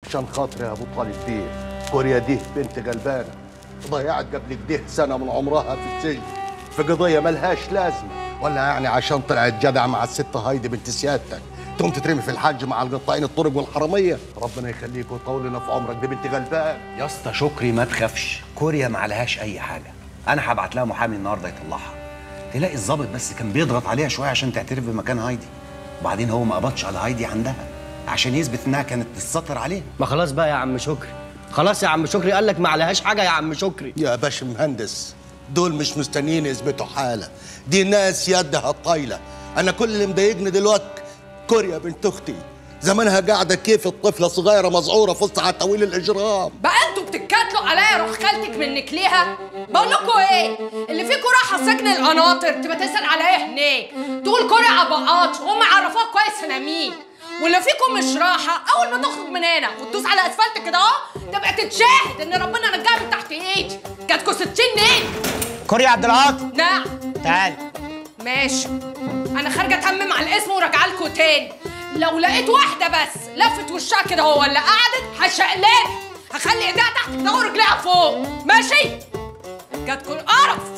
عشان خاطري يا ابو طالب بيه كوريا دي بنت غلبانه ضيعت قبل كده سنه من عمرها في السجن في قضيه ملهاش لازمه ولا يعني عشان طلعت جدع مع الست هايدي بنت سيادتك تقوم تترمي في الحج مع القطاعين الطرق والحراميه ربنا يخليك ويطول لنا في عمرك دي بنت غلبان يا اسطى شكري ما تخافش كوريا ما عليهاش اي حاجه انا هبعت لها محامي النهارده يطلعها تلاقي الظابط بس كان بيضغط عليها شويه عشان تعترف بمكان هايدي وبعدين هو ما قبضش على هايدي عندها عشان يثبت انها كانت تتستر عليه ما خلاص بقى يا عم شكري خلاص يا عم شكري قال لك ما عليهاش حاجه يا عم شكري يا باش مهندس دول مش مستنيين يثبتوا حاله دي ناس يدها طايله انا كل اللي مضايقني دلوقتي كوريا بنت اختي زمانها قاعده كيف الطفله صغيره مذعوره في وسط عتاويل الاجرام بقى انتوا بتتكاتلوا عليا روح خالتك منك ليها بقول لكم ايه اللي فيكم راح سجن القناطر تبقى تسال عليا هناك تقول كوري عبقات هم عرفوها كويس انا مين واللي فيكم مش راحه اول ما تخرج من هنا وتدوس على اسفلت كده اهو تبقى تتشاهد ان ربنا نجاها من تحت ايدي جاتكوا 60 نيل كوريا عبد العاطي نعم تعال ماشي انا خارجه اتمم على الاسم وراجعه لكم تاني لو لقيت واحده بس لفت وشها كده هو ولا قعدت هشقلب هخلي ايديها تحت كده ورجليها فوق ماشي جاتكم قرف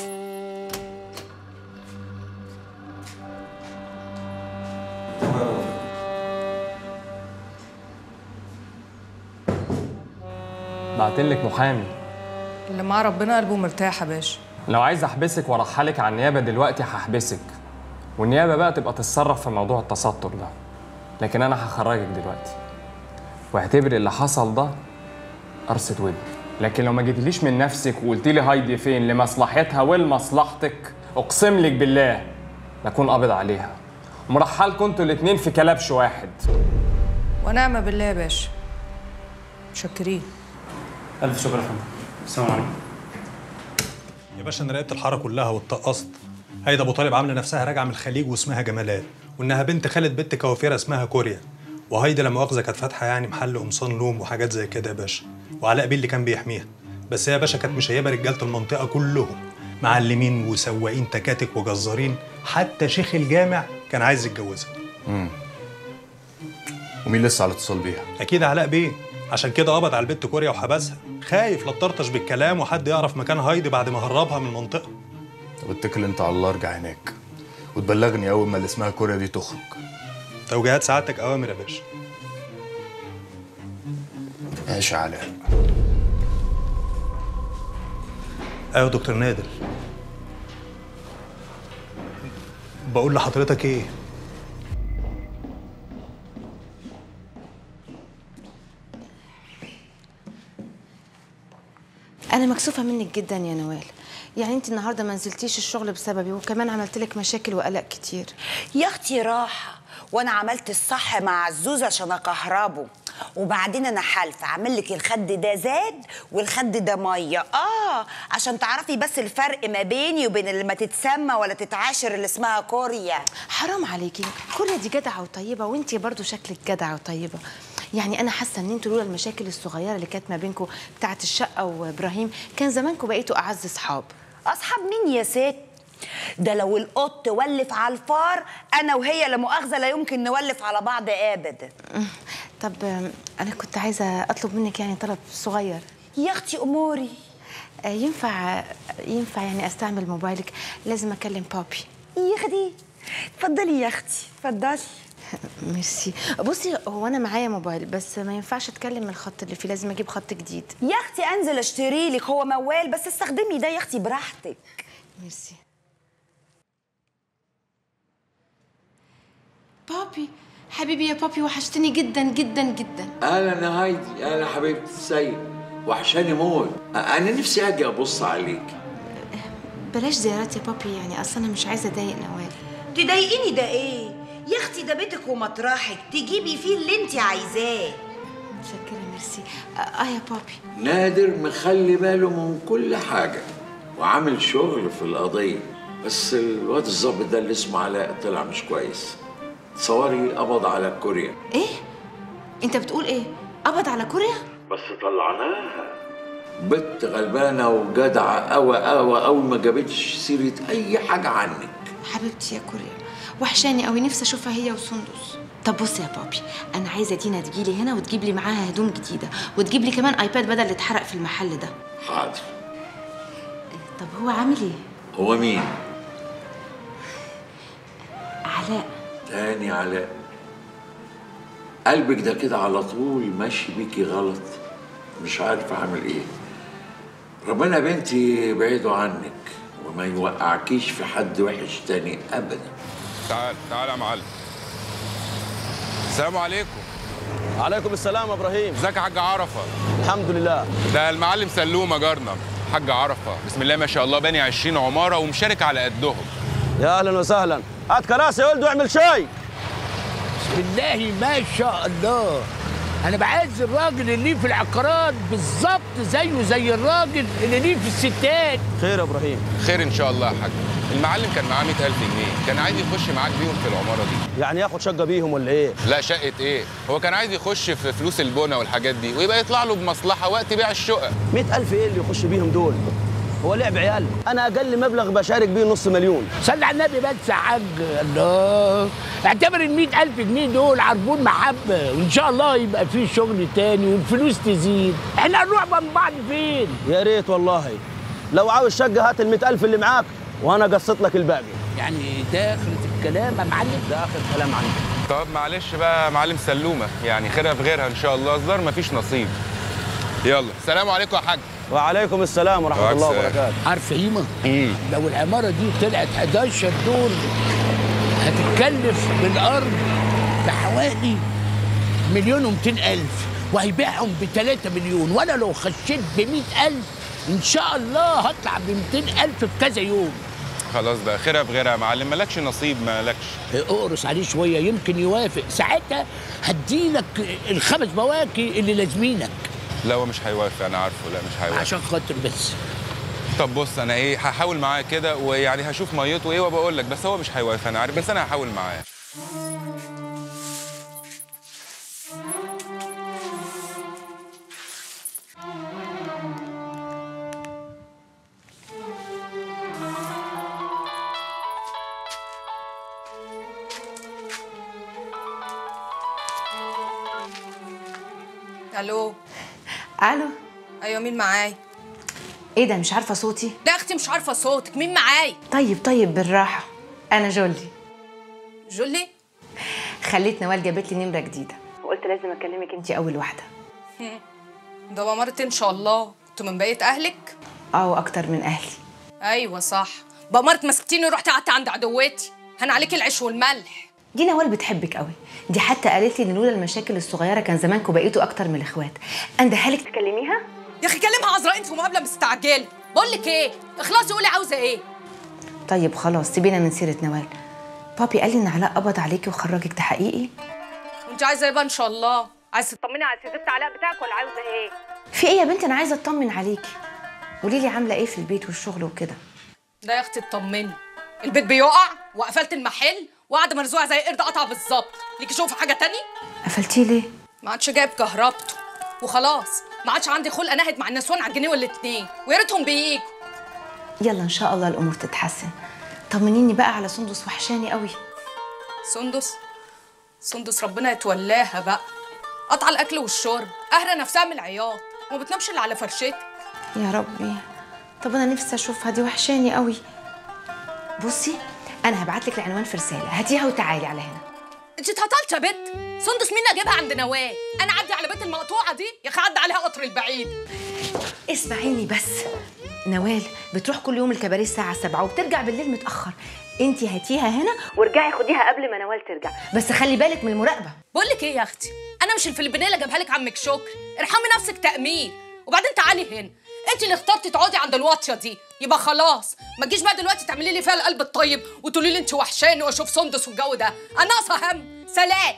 بعتلك محامي اللي مع ربنا قلبه مرتاح يا باشا لو عايز احبسك وارحلك على النيابه دلوقتي هحبسك والنيابه بقى تبقى تتصرف في موضوع التستر ده لكن انا هخرجك دلوقتي واعتبري اللي حصل ده قرصة ودن لكن لو ما جيتليش من نفسك وقلت لي هايدي فين لمصلحتها ولمصلحتك اقسم لك بالله لاكون قابض عليها ومرحلكم انتوا الاتنين في كلبش واحد ونعم بالله يا باشا متشكرين الف شكر يا فندم السلام عليكم يا باشا انا راقبت الحاره كلها واتقصت هيدا ابو طالب عامله نفسها راجعه من الخليج واسمها جمالات وانها بنت خالد بنت كوافيره اسمها كوريا وهيدا لما مؤاخذه كانت فاتحه يعني محل قمصان لوم وحاجات زي كده يا باشا وعلاء بيه اللي كان بيحميها بس هي يا باشا كانت مشيبه رجاله المنطقه كلهم معلمين وسواقين تكاتك وجزارين حتى شيخ الجامع كان عايز يتجوزها ومين لسه على اتصال بيها؟ اكيد علاء بيه عشان كده قبض على البت كوريا وحبسها خايف لا تطرطش بالكلام وحد يعرف مكان هايدي بعد ما هربها من المنطقه طب اتكل انت على الله ارجع هناك وتبلغني اول ما اللي اسمها كوريا دي تخرج توجيهات سعادتك اوامر يا باشا ماشي يا علاء ايوه دكتور نادر بقول لحضرتك ايه انا مكسوفه منك جدا يا نوال يعني انت النهارده ما نزلتيش الشغل بسببي وكمان عملت لك مشاكل وقلق كتير يا اختي راحه وانا عملت الصح مع عزوز عشان اكهربه وبعدين انا حالفه اعمل لك الخد ده زاد والخد ده ميه اه عشان تعرفي بس الفرق ما بيني وبين اللي ما تتسمى ولا تتعاشر اللي اسمها كوريا حرام عليكي كوريا دي جدعه وطيبه وانت برضو شكلك جدعه وطيبه يعني انا حاسه ان انتوا لولا المشاكل الصغيره اللي كانت ما بينكم بتاعه الشقه وابراهيم كان زمانكم بقيتوا اعز اصحاب اصحاب مين يا ست ده لو القط ولف على الفار انا وهي لا مؤاخذه لا يمكن نولف على بعض ابدا طب آم، انا كنت عايزه اطلب منك يعني طلب صغير يا اختي اموري آه، ينفع ينفع يعني استعمل موبايلك لازم اكلم بابي يا اختي اتفضلي يا اختي اتفضلي ميرسي بصي هو انا معايا موبايل بس ما ينفعش اتكلم من الخط اللي فيه لازم اجيب خط جديد يا اختي انزل اشتري لك هو موال بس استخدمي ده يا اختي براحتك ميرسي بابي حبيبي يا بابي وحشتني جدا جدا جدا اهلا يا هايدي اهلا حبيبتي السيد وحشاني موت انا نفسي اجي ابص عليك بلاش زيارات يا بابي يعني اصلا انا مش عايزه اضايق نوال تضايقيني ده ايه يا اختي ده بيتك ومطرحك تجيبي فيه اللي انت عايزاه متشكره ميرسي اه يا بابي نادر مخلي باله من كل حاجه وعامل شغل في القضيه بس الواد الظابط ده اللي اسمه علاء طلع مش كويس تصوري قبض على كوريا ايه انت بتقول ايه قبض على كوريا بس طلعناها بنت غلبانه وجدعه قوي قوي قوي ما جابتش سيره اي حاجه عنك حبيبتي يا كوريا وحشاني قوي نفسي اشوفها هي وسندس طب بص يا بابي انا عايزه دينا تجيلي هنا وتجيب لي معاها هدوم جديده وتجيب لي كمان ايباد بدل اللي اتحرق في المحل ده حاضر طب هو عامل ايه هو مين؟ علاء تاني علاء قلبك ده كده على طول ماشي بيكي غلط مش عارف اعمل ايه ربنا يا بنتي يبعده عنك وما يوقعكيش في حد وحش تاني ابدا تعال تعال يا معلم السلام عليكم عليكم السلام يا ابراهيم ازيك يا حاج عرفه الحمد لله ده المعلم سلومه جارنا حاج عرفه بسم الله ما شاء الله باني 20 عماره ومشارك على قدهم يا اهلا وسهلا هات كراسي يا ولد واعمل شاي بسم الله ما شاء الله انا بعز الراجل اللي في العقارات بالظبط زيه زي الراجل اللي ليه في الستات خير يا ابراهيم خير ان شاء الله يا حاج المعلم كان معاه 100000 جنيه كان عايز يخش معاك بيهم في العماره دي يعني ياخد شقه بيهم ولا ايه لا شقه ايه هو كان عايز يخش في فلوس البنا والحاجات دي ويبقى يطلع له بمصلحه وقت بيع الشقق 100000 ايه اللي يخش بيهم دول هو لعب عيال انا اقل مبلغ بشارك بيه نص مليون صلي على النبي بس يا حاج الله اعتبر ال 100000 جنيه دول عربون محبه وان شاء الله يبقى في شغل تاني والفلوس تزيد احنا هنروح من بعض فين يا ريت والله لو عاوز شقه هات ال 100000 اللي معاك وانا قسط لك الباقي يعني ده اخرة الكلام يا معلم ده اخر كلام عندي طب معلش بقى يا معلم سلومه يعني خيرها في غيرها ان شاء الله الظاهر مفيش نصيب يلا السلام عليكم يا حاج وعليكم السلام ورحمه الله وبركاته عارف هيما لو العماره دي طلعت 11 دور هتتكلف بالارض بحوالي مليون و الف وهيبيعهم ب 3 مليون وانا لو خشيت ب الف ان شاء الله هطلع ب الف في كذا يوم خلاص بقى خيرها في غيرها يا معلم مالكش نصيب مالكش اقرص عليه شويه يمكن يوافق ساعتها هديلك الخمس بواكي اللي لازمينك لا هو مش هيوافق انا عارفه لا مش هيوافق عشان خاطر بس طب بص انا ايه هحاول معاه كده ويعني هشوف ميته ايه وبقول لك بس هو مش هيوافق انا عارف بس انا هحاول معاه الو الو ايوه مين معاي ايه ده مش عارفه صوتي ده اختي مش عارفه صوتك مين معاي طيب طيب بالراحه انا جولي جولي خليت نوال جابت لي نمره جديده وقلت لازم اكلمك انت اول واحده هم. ده بمرت ان شاء الله انتوا من بقيه اهلك اه واكتر من اهلي ايوه صح بمرت مسكتيني ورحت قعدت عند عدوتي هن عليك العيش والملح دي نوال بتحبك قوي دي حتى قالت لي ان لولا المشاكل الصغيره كان زمانكم بقيتوا اكتر من الاخوات اندهالك تكلميها يا اخي كلمها عذراء انت في مقابله مستعجله بقول لك ايه اخلصي قولي عاوزه ايه طيب خلاص سيبينا من سيره نوال بابي قال لي ان علاء قبض عليكي وخرجك ده حقيقي وانت عايزه ايه بقى ان شاء الله عايزه تطمني على سيدة علاء بتاعك ولا عاوزه ايه في ايه يا بنتي انا عايزه اطمن عليكي قولي لي عامله ايه في البيت والشغل وكده ده يا اختي اطمني البيت بيقع وقفلت المحل وقاعده مرزوعه زي قرد قطع بالظبط ليكي شوفي حاجه تاني قفلتيه ليه ما عادش جايب كهربته وخلاص ما عادش عندي خلق انهد مع النسوان على الجنيه والاتنين ويا ريتهم بييجوا يلا ان شاء الله الامور تتحسن طمنيني بقى على سندس وحشاني قوي سندس سندس ربنا يتولاها بقى قطع الاكل والشرب قاهره نفسها من العياط وما بتنامش الا على فرشتها يا ربي طب انا نفسي اشوفها دي وحشاني قوي بصي انا هبعت لك العنوان في رساله هاتيها وتعالي على هنا انت اتهطلت يا بت سندس مين اجيبها عند نوال انا عدي على بيت المقطوعه دي يا اخي عدي عليها قطر البعيد اسمعيني بس نوال بتروح كل يوم الكباريه الساعه 7 وبترجع بالليل متاخر انت هاتيها هنا وارجعي خديها قبل ما نوال ترجع بس خلي بالك من المراقبه بقول لك ايه يا اختي انا مش الفلبينيه اللي جابها لك عمك شكري ارحمي نفسك تامين وبعدين تعالي هنا انت اللي اخترتي تقعدي عند الواطيه دي يبقى خلاص ما تجيش بقى دلوقتي تعملي لي فيها القلب الطيب وتقولي لي انت وحشاني واشوف سندس والجو ده انا ناقصه هم سلام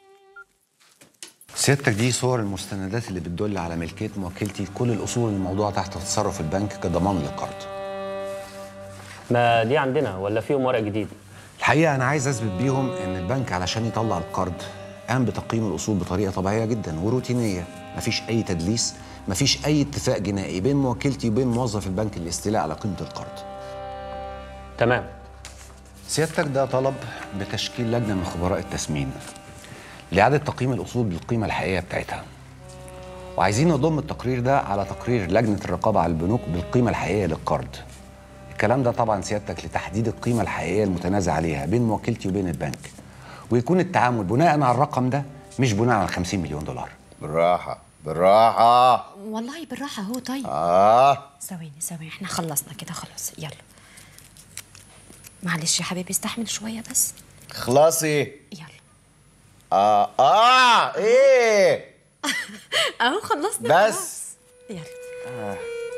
سيادتك دي صور المستندات اللي بتدل على ملكيه موكلتي كل الاصول الموضوعه تحت تصرف البنك كضمان للقرض ما دي عندنا ولا فيهم ورق جديد الحقيقه انا عايز اثبت بيهم ان البنك علشان يطلع القرض قام بتقييم الاصول بطريقه طبيعيه جدا وروتينيه مفيش اي تدليس مفيش اي اتفاق جنائي بين موكلتي وبين موظف البنك للاستيلاء على قيمه القرض تمام سيادتك ده طلب بتشكيل لجنه من خبراء التسمين لاعاده تقييم الاصول بالقيمه الحقيقيه بتاعتها وعايزين نضم التقرير ده على تقرير لجنه الرقابه على البنوك بالقيمه الحقيقيه للقرض الكلام ده طبعا سيادتك لتحديد القيمه الحقيقيه المتنازع عليها بين موكلتي وبين البنك ويكون التعامل بناء على الرقم ده مش بناء على 50 مليون دولار بالراحه بالراحه والله بالراحة هو طيب اه ثواني ثواني احنا خلصنا كده خلاص يلا معلش يا حبيبي استحمل شوية بس خلاصي يلا اه اه ايه اهو خلصنا بس خلاص. يلا آه.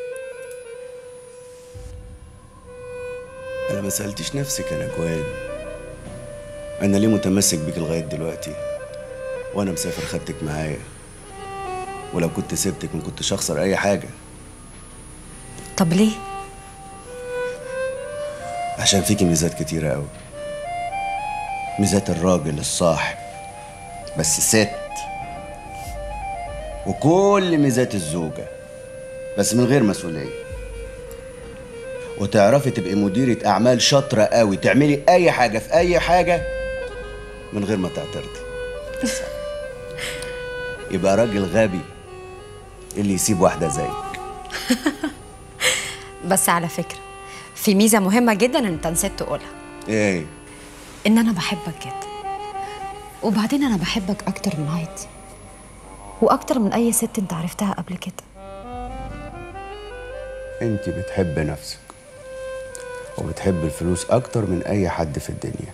انا ما سالتش نفسك يا نجوان انا ليه متمسك بيك لغايه دلوقتي وانا مسافر خدتك معايا ولو كنت سبتك ما كنتش اخسر اي حاجه طب ليه عشان فيكي ميزات كتيره قوي ميزات الراجل الصاحب بس ست وكل ميزات الزوجه بس من غير مسؤوليه وتعرفي تبقي مديرة أعمال شاطرة قوي تعملي أي حاجة في أي حاجة من غير ما تعترضي يبقى راجل غبي اللي يسيب واحدة زيك بس على فكرة في ميزة مهمة جدا انت نسيت تقولها إيه ان انا بحبك جدا وبعدين انا بحبك اكتر من هايدي واكتر من اي ست انت عرفتها قبل كده أنت بتحب نفسك وبتحب الفلوس أكتر من أي حد في الدنيا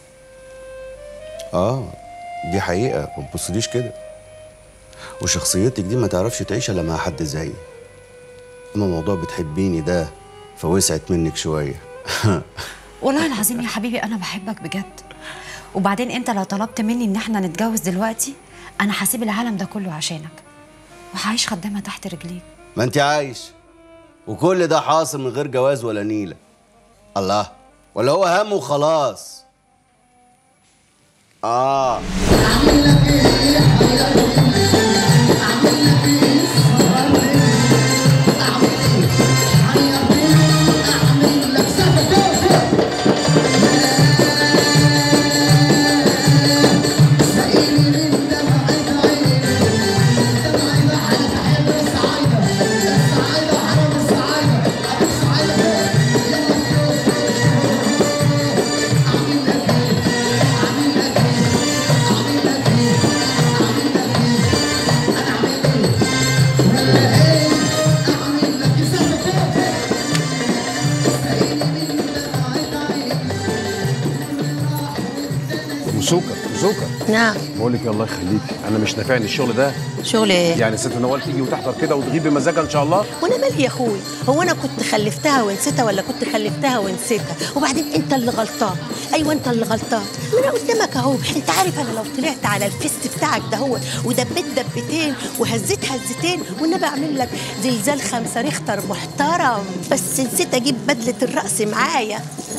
آه دي حقيقة ما تبصليش كده وشخصيتك دي ما تعرفش تعيش إلا مع حد زيي أما موضوع بتحبيني ده فوسعت منك شوية والله العظيم يا حبيبي انا بحبك بجد وبعدين انت لو طلبت مني ان احنا نتجوز دلوقتي انا هسيب العالم ده كله عشانك وهعيش خدامه تحت رجليك ما أنت عايش وكل ده حاصل من غير جواز ولا نيلة الله ولا هو هم وخلاص آه مسوكة مسوكة نعم بقول لك يا الله يخليك انا مش نافعني الشغل ده شغل ايه؟ يعني ست نوال تيجي وتحضر كده وتغيب بمزاجها ان شاء الله وانا مالي يا اخوي هو انا كنت خلفتها ونسيتها ولا كنت خلفتها ونسيتها وبعدين انت اللي غلطان ايوه انت اللي غلطان ما انا قدامك اهو انت عارف انا لو طلعت على الفيست بتاعك ده هو ودبيت دبتين وهزيت هزتين والنبي اعمل لك زلزال خمسه ريختر محترم بس نسيت اجيب بدله الرقص معايا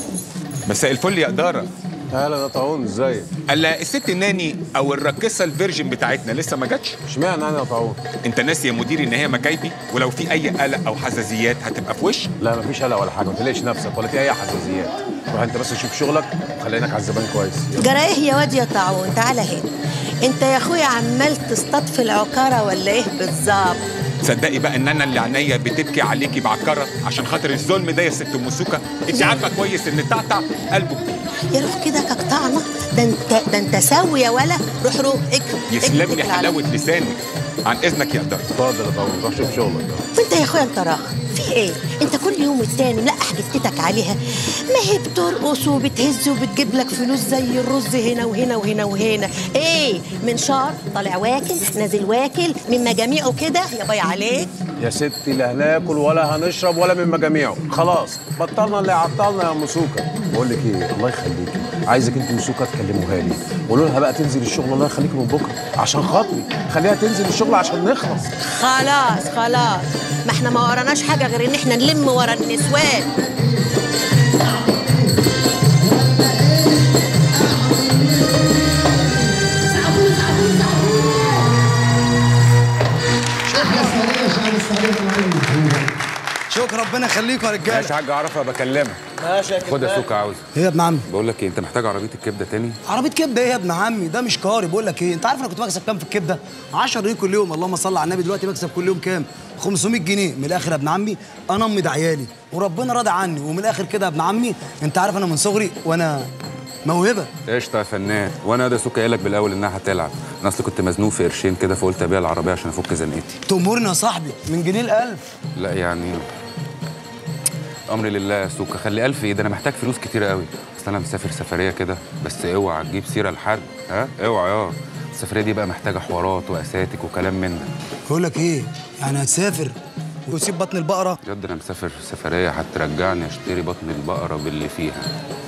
مساء الفل يا إدارة اهلا يا طاعون ازيك الا الست الناني او الراقصه الفيرجن بتاعتنا لسه ما جاتش اشمعنى انا يا طاعون انت ناسي يا مديري ان هي مكايبي ولو في اي قلق او حساسيات هتبقى في وش لا مفيش قلق ولا حاجه ما تقلقش نفسك ولا في اي حساسيات روح انت بس شوف شغلك وخلينك على الزبائن كويس يلا. جرى ايه يا واد يا طاعون تعالى هنا انت يا اخويا عمال تصطاد في العكاره ولا ايه بالظبط تصدقي بقى ان انا اللي عينيا بتبكي عليكي بعكره عشان خاطر الظلم ده يا ست ام سوكه انت عارفه كويس ان تعتع قلبه كبير يا روح كده كقطعنا ده انت ده انت سوي يا ولا روح روح اكتب يسلم لي حلاوه لسانك عن اذنك يا إدارة اتفضل يا طاعون روح شوف شغلك وانت يا اخويا انت راخ في ايه انت كل يوم والتاني ملقح جتتك عليها ما هي بترقص وبتهز وبتجيب لك فلوس زي الرز هنا وهنا وهنا وهنا ايه من شهر طالع واكل نازل واكل من مجاميعه كده يا باي عليك يا ستي لا هناكل ولا هنشرب ولا من مجاميعه خلاص بطلنا اللي عطلنا يا مسوكه بقول لك ايه الله يخليكي عايزك انت مسوكه تكلموها لي قولوا لها بقى تنزل الشغل الله يخليكي من بكره عشان خاطري خليها تنزل الشغل عشان نخلص خلاص خلاص ما احنا ما وراناش حاجه غير ان احنا نلم ورا النسوان شكرا ربنا يخليكم يا رجاله ماشي يا حاج عرفه بكلمك ماشي يا خد يا كبدة. سوكا عاوز ايه يا ابن عمي بقول لك ايه انت محتاج عربيه الكبده تاني عربيه كبده ايه يا ابن عمي ده مش كاري بقول لك ايه انت عارف انا كنت بكسب كام في الكبده 10 جنيه كل يوم اللهم صل على النبي دلوقتي بكسب كل يوم كام 500 جنيه من الاخر يا ابن عمي انا امي ده عيالي وربنا راضي عني ومن الاخر كده يا ابن عمي انت عارف انا من صغري وانا موهبه قشطه يا فنان وانا ده سوكا قايلك بالاول انها هتلعب انا اصل كنت مزنوق في قرشين كده فقلت ابيع العربيه عشان افك زنقتي تأمرني يا صاحبي من جنيه لألف لا يعني امري لله يا سوكا خلي الف ايه ده انا محتاج فلوس كتير قوي اصل انا مسافر سفريه كده بس اوعى تجيب سيره لحد ها اوعى اه السفريه دي بقى محتاجه حوارات واساتك وكلام من ده بقول لك ايه يعني هتسافر وتسيب بطن البقره بجد انا مسافر سفريه هترجعني اشتري بطن البقره باللي فيها